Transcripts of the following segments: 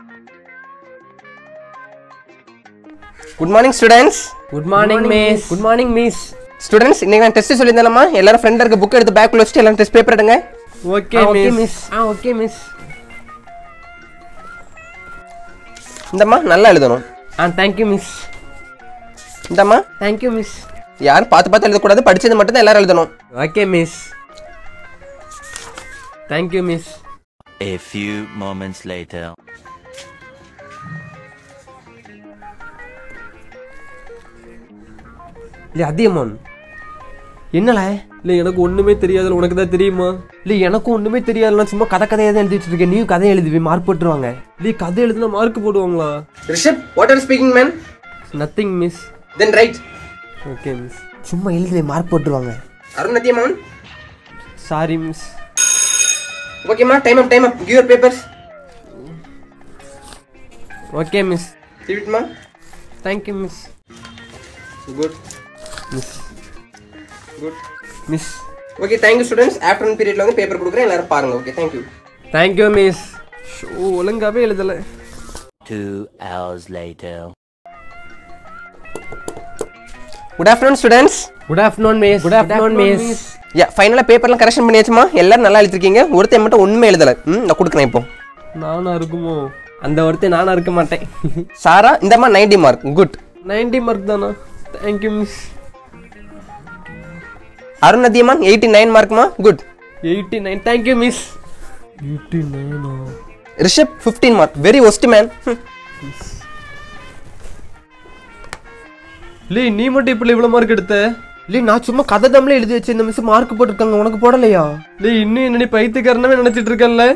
Good morning students good morning miss good morning miss students இன்னைக்கு நான் test சொல்லியிருந்தேன்மா எல்லாரும் friend இருக்க புக் எடுத்து பேக்ல வச்சுட்டு எல்லாரும் டெஸ்ட் பேப்பர் எடுங்க ஓகே okay, மிஸ் ஆ ஓகே மிஸ் இந்தம்மா நல்லா எழுதணும் ஆ தேங்க்யூ மிஸ் இந்தம்மா தேங்க்யூ மிஸ் யாரும் பார்த்து பார்த்து எழுதக்கூடாது படிச்சது மட்டும் தான் எல்லாரும் எழுதணும் okay miss thank you miss A few moments later. இல்லை அதியமான் என்னல இல்லை எனக்கு ஒன்றுமே தெரியாதுல உனக்கு தான் தெரியுமா இல்லை எனக்கும் ஒன்றுமே தெரியாது நான் சும்மா கதை கதையாக தான் எழுதிட்டு இருக்கேன் நீயும் கதை எழுதுவி மார்க் போட்டுருவாங்க இல்லை கதை எழுதுனா மார்க் போடுவாங்களா Rishabh what are speaking man nothing miss then right okay miss சும்மா எழுதுவே மார்க் போட்டுருவாங்க அருண் நத்தியமான் சாரி மிஸ் ஓகேம்மா time up time up give your papers okay miss திவிட்மா thank you miss good miss good miss okay thank you students afternoon பீரியட்ல வந்து paper கொடுக்குறேன் எல்லாரும் பாருங்க ஓகே தேங்க்யூ தேங்க்யூ மிஸ் ஷோ ஒழுங்காவே எழுதலை Two hours later. Good afternoon students good afternoon miss good afternoon miss யா ஃபைனலாக பேப்பர்லாம் கரெக்ஷன் பண்ணியாச்சுமா எல்லாரும் நல்லா எழுதிருக்கீங்க ஒருத்தன் மட்டும் ஒன்றுமே எழுதலை ம் நான் கொடுக்குறேன் இப்போ நானா இருக்குமோ அந்த ஒருத்தன் நானா இருக்க மாட்டேன் சாரா இந்தம்மா ninety mark good ninety mark தானா thank you miss Arun Nathiyaman eighty nine மார்க்மா good eighty nine thank you miss eighty நைனா Rishabh fifteen mark very worst man இல்லை நீ மட்டும் இப்படி இவ்வளோ மார்க் எடுத்த இல்லை நான் சும்மா கதை தமிழ் எழுதி வச்சு இந்த மிஸ் மார்க் போட்டிருக்காங்க உனக்கு போடலையா இல்லை இன்னும் என்ன நீ பைத்தியக்காரனவே நினைச்சிட்டு இருக்கல்ல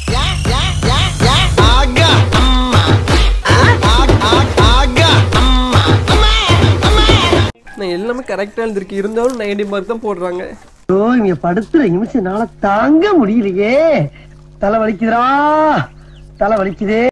நான் எல்லாமே கரெக்டாக எழுதிருக்கேன் இருந்தாலும் நைன்டி மார்க் தான் போடுறாங்க ஐயோ இங்க படுத்துற நிமிஷம் என்னால தாங்க முடியலையே தலை வலிக்குதுடா தலை வலிக்குதே